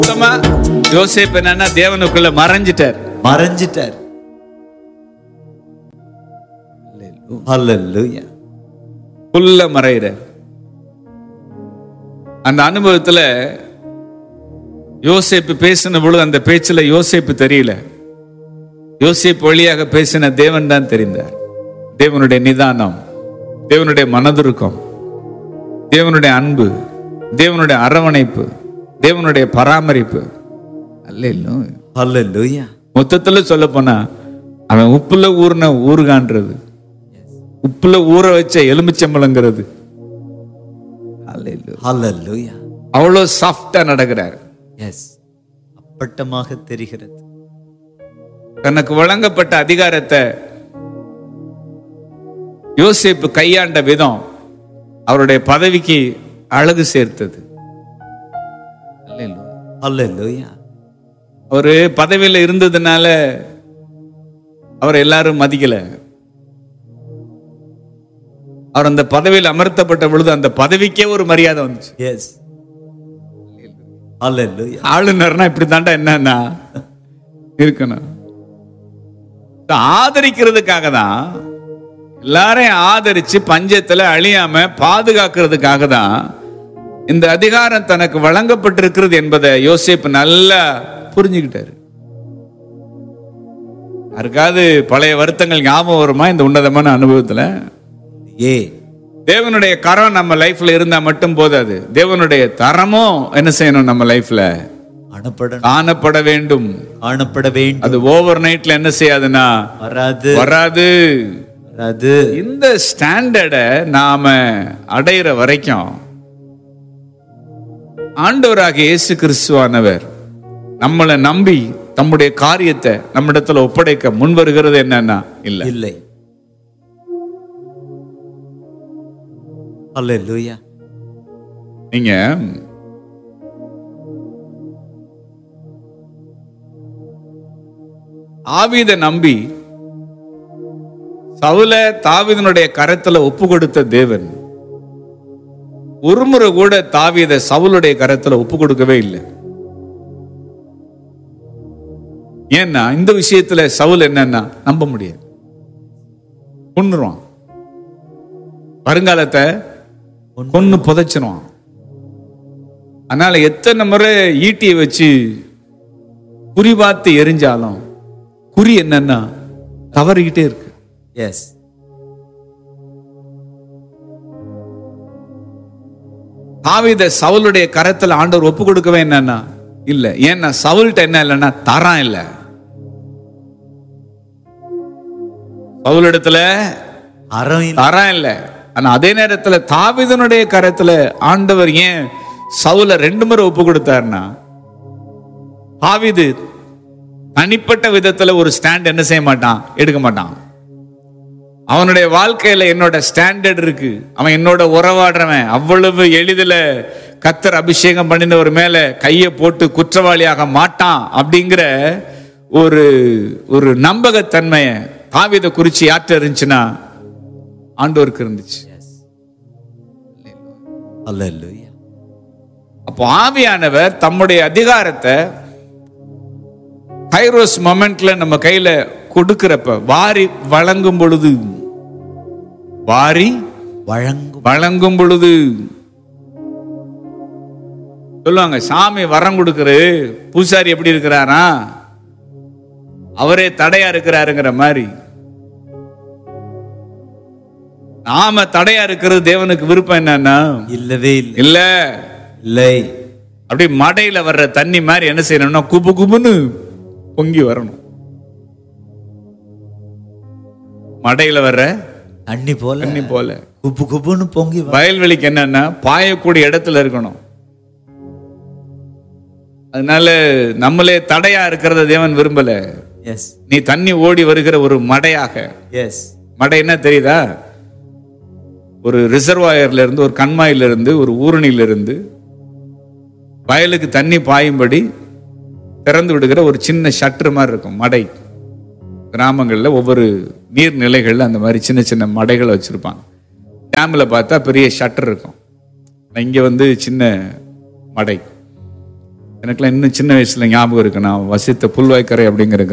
மொத்தமா யோசேப்பு என்னன்னா தேவனுக்குள்ள மறைஞ்சிட்டார் மறைஞ்சிட்டார் ஹalleluya புல்ல மறைகிறார் அந்த அனுபவத்துல யோசேப்பு பேசின பொழுது அந்த பேச்சுல யோசேப்பு தெரியல யோசேப்பு வழியாக பேசின தேவன் தான் தெரிந்தார் தேவனுடைய நிதானம் தேவனுடைய மனதுருக்கம் தேவனுடைய அன்பு தேவனுடைய அரவணைப்பு தேவனுடைய பராமரிப்பு அல்ல ஹalleluya மொத்தத்துல சொல்ல போனா அவன் உப்புல ஊறின ஊறுகான்றது உப்புல ஊற வச்ச எலுமிச்சம்பழங்கிறது அல்லேலூயா. ஹalleluya அவ்வளவு சாஃப்டா நடக்கிறார் எஸ் அப்பட்டமாக தெரிகிறது தனக்கு வழங்கப்பட்ட அதிகாரத்தை யோசேப்பு கையாண்ட விதம் அவருடைய பதவிக்கு அழகு சேர்த்தது அல்லேலூயா. ஹalleluya அவரு பதவியில இருந்ததுனால அவர் எல்லாரும் மதிக்கல அவர் அந்த பதவியில் அமர்த்தப்பட்ட பொழுது அந்த பதவிக்கே ஒரு மரியாதை வந்துச்சு எஸ் ஹalleluya ஆளுநர்னா இப்படி தாண்டா என்னன்னா இருக்கணும் ஆதரிக்கிறதுக்காக தான் எல்லாரையும் ஆதரிச்சு பஞ்சத்துல அழியாம பாதுகாக்கிறதுக்காக தான் இந்த அதிகாரம் தனக்கு வழங்கப்பட்டிருக்கிறது என்பதை யோசேப்பு நல்லா புரிஞ்சுக்கிட்டாரு யாருக்காவது பழைய வருத்தங்கள் ஞாபகம் வருமா இந்த உன்னதமான அனுபவத்துல ஏ தேவனுடைய கரம் நம்ம லைஃப்ல இருந்தா மட்டும் போதாது தேவனுடைய தரமும் என்ன செய்யணும் நம்ம லைஃப்ல அனுப்பட காணப்பட வேண்டும் காணப்பட வேண்டும் அது ஓவர் நைட்ல என்ன செய்யாதுன்னா வராது வராது வராது இந்த ஸ்டாண்டர்டை நாம அடையிற வரைக்கும் ஆண்டவராக இயேசு கிறிஸ்துவானவர் நம்மளை நம்பி தம்முடைய காரியத்தை நம்மிடத்துல ஒப்படைக்க முன் வருகிறது என்னன்னா இல்ல இல்லை ஹalleluya நீங்க ஆவீத நம்பி சவுல தாவீதனுடைய கரத்துல ஒப்பு கொடுத்த தேவன் ஒருமுறை கூட தாவீத சவுலுடைய கரத்துல ஒப்பு கொடுக்கவே இல்லை ஏன்னா இந்த விஷயத்துல சவுல் என்னன்னா நம்ப முடியாது கொன்னுருவான் வருங்காலத்தை கொன்னு புதைச்சிருவான் அதனால எத்தனை முறை ஈட்டியை வச்சு குறி பார்த்து எரிஞ்சாலும் குறி என்னன்னா தவறிக்கிட்டே இருக்கு எஸ் தாவீத சவுலுடைய கரத்துல ஆண்டவர் ஒப்பு கொடுக்கவே என்னன்னா இல்ல ஏன்னா சவுல்ட்ட என்ன இல்லைன்னா தரம் இல்ல சவுலிடத்துல அறம் இல்லை. தரம் இல்ல ஆனா அதே நேரத்துல தாவீதனுடைய கரத்துல ஆண்டவர் ஏன் சவுல ரெண்டு முறை ஒப்பு கொடுத்தாருன்னா தாவீது தனிப்பட்ட விதத்துல ஒரு ஸ்டாண்ட் என்ன செய்ய மாட்டான் எடுக்க மாட்டான் அவனுடைய வாழ்க்கையில என்னோட ஸ்டாண்டர்ட் இருக்கு அவன் என்னோட உறவாடுறவன் அவ்வளவு எளிதில் கத்தர் அபிஷேகம் பண்ணினவர் மேல கையை போட்டு குற்றவாளியாக மாட்டான் அப்படிங்கிற ஒரு ஒரு நம்பகத்தன்மையை தாவீதை குறிச்சு யார்கிட்ட இருந்துச்சுன்னா ஆண்டோருக்கு இருந்துச்சு ஹalleluya அப்போ ஆவியானவர் தம்முடைய அதிகாரத்தை கைரோஸ் மொமெண்ட்ல நம்ம கையில கொடுக்கிறப்ப வாரி வழங்கும் பொழுது வாரி வழங்கும் வழங்கும் பொழுது சொல்லுவாங்க சாமி வரம் கொடுக்குறது பூசாரி எப்படி இருக்கிறாரா அவரே தடையா இருக்கிறாருங்கிற மாதிரி நாம தடையா இருக்கிறது தேவனுக்கு விருப்பம் என்னன்னா இல்லவே இல்லை இல்ல இல்லை அப்படி மடையில வர்ற தண்ணி மாதிரி என்ன செய்யணும்னா குபு குபுன்னு பொங்கி வரணும் மடையில வர்ற தண்ணி போல தண்ணி போல குப்பு குப்புன்னு பொங்கி வ- வயல்வெளிக்கு என்னன்னா பாயக்கூடிய இடத்துல இருக்கணும் அதனால நம்மளே தடையா இருக்கிறத தேவன் விரும்பல எஸ் நீ தண்ணி ஓடி வருகிற ஒரு மடையாக எஸ் மடை என்ன தெரியுதா ஒரு ரிசர்வாயர்ல இருந்து ஒரு கண்மாயில இருந்து ஒரு ஊரணியில இருந்து வயலுக்கு தண்ணி பாயும்படி திறந்து விடுகிற ஒரு சின்ன ஷட்டர் மாதிரி இருக்கும் மடை கிராமங்கள்ல ஒவ்வொரு நீர்நிலைகள்ல அந்த மாதிரி சின்ன சின்ன மடைகளை வச்சிருப்பாங்க டேம்ல பார்த்தா பெரிய ஷட்டர் இருக்கும் இங்க வந்து சின்ன மடை எனக்குலாம் இன்னும் சின்ன வயசுல ஞாபகம் இருக்கு நான் வசித்த புல்வாய்க்கரை அப்படிங்கிற